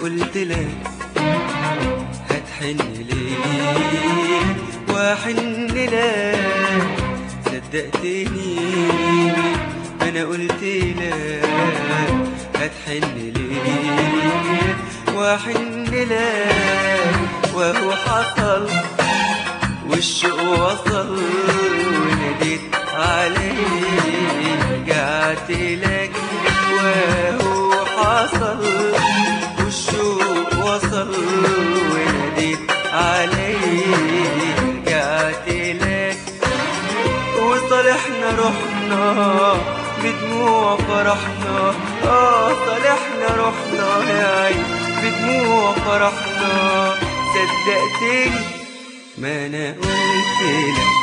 قلت لك هتحن ليه واحن لك صدقتني انا قلت لك هتحن ليه واحن لك وهو حصل والشوق وصل وناديت عليه رجعت لك وهو حصل والشوق وصل وناديت عليه رجعت لك وصالحنا رحنا بدموع فرحنا اه صالحنا رحنا يا عين بدموع فرحنا صدقتني ما انا قلت لك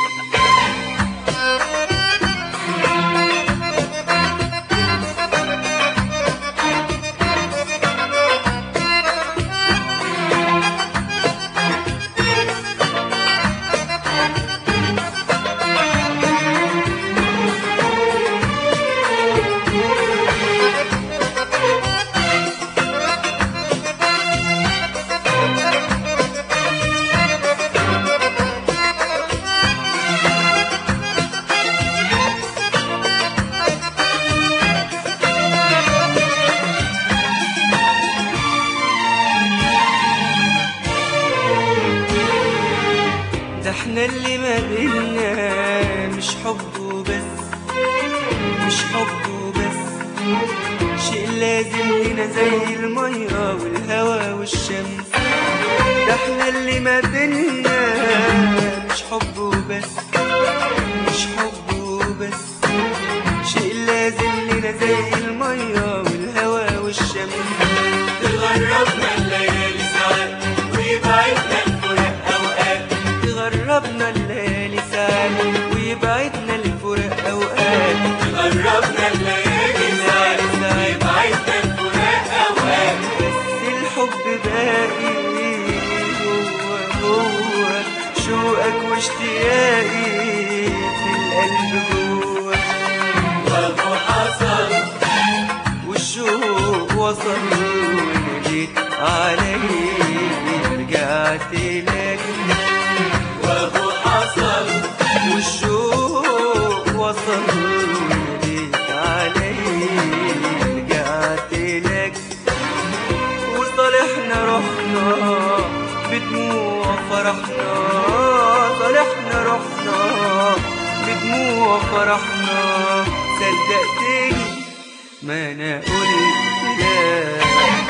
ده احنا اللي ما بينا مش حب وبس مش حب وبس شيء لازم لينا زي المية والهوا والشمس ده احنا اللي ما بينا مش حب وبس مش حب وبس شيء لازم لينا زي المية والهوا والشمس تغربنا الليالي ساعات ويبعدنا الفراق اوقات تغربنا الليالي ساعات ويبعدنا الفراق اوقات تغربنا الليالي ساعات ويبعدنا الفراق اوقات بس الحب باقي هو هو شوقك واشتياقي في القلب جوه وابو حصل والشوق وصل وناديت عليه رجعت لك وابو حصل والشوق وصل وناديت عليه رجعت لك وصالحنا رحنا بدموع فرحنا صالحنا رحنا بدموع فرحنا صدقتني ما انا قلت لك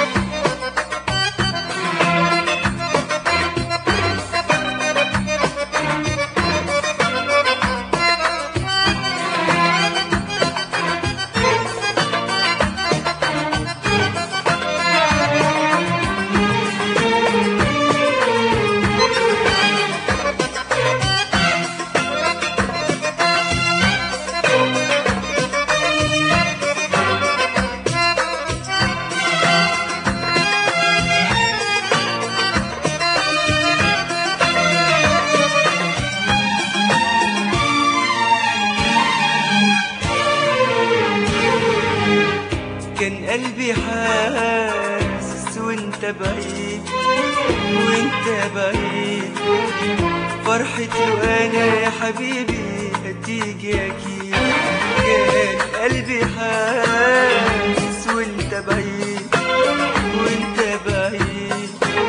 كان قلبي حاسس وانت بعيد وانت بعيد فرحتي وانا يا حبيبي هتيجي اكيد كان قلبي حاسس وانت بعيد وانت بعيد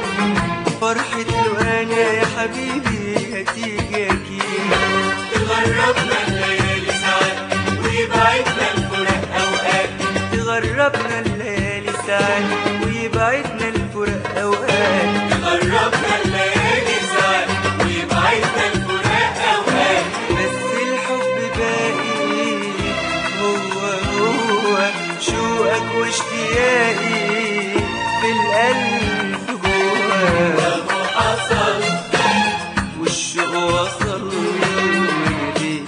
فرحتي وانا يا حبيبي هتيجي اكيد تغربنا الليالي ساعات ويبعدنا الفراق اوقات تغربنا الليالي ساعات ويبعدنا الفراق اوقات تغربنا الليالي ساعات ويبعدنا الفراق اوقات بس الحب باقي هو هو شوقك واشتياقي في القلب جوه وابو حصل والشوق وصل وناديت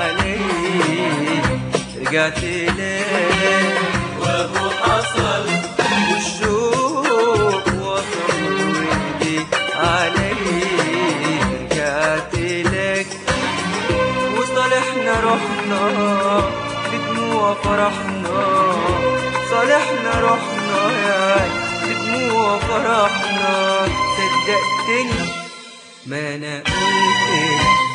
عليه رجعت لك وابو حصل والشوق وصل وناديت عليه رجعت لك وصالحنا رحنا بدموع فرحنا صالحنا رحنا يا بدموع فرحنا صدقتني ما انا قلت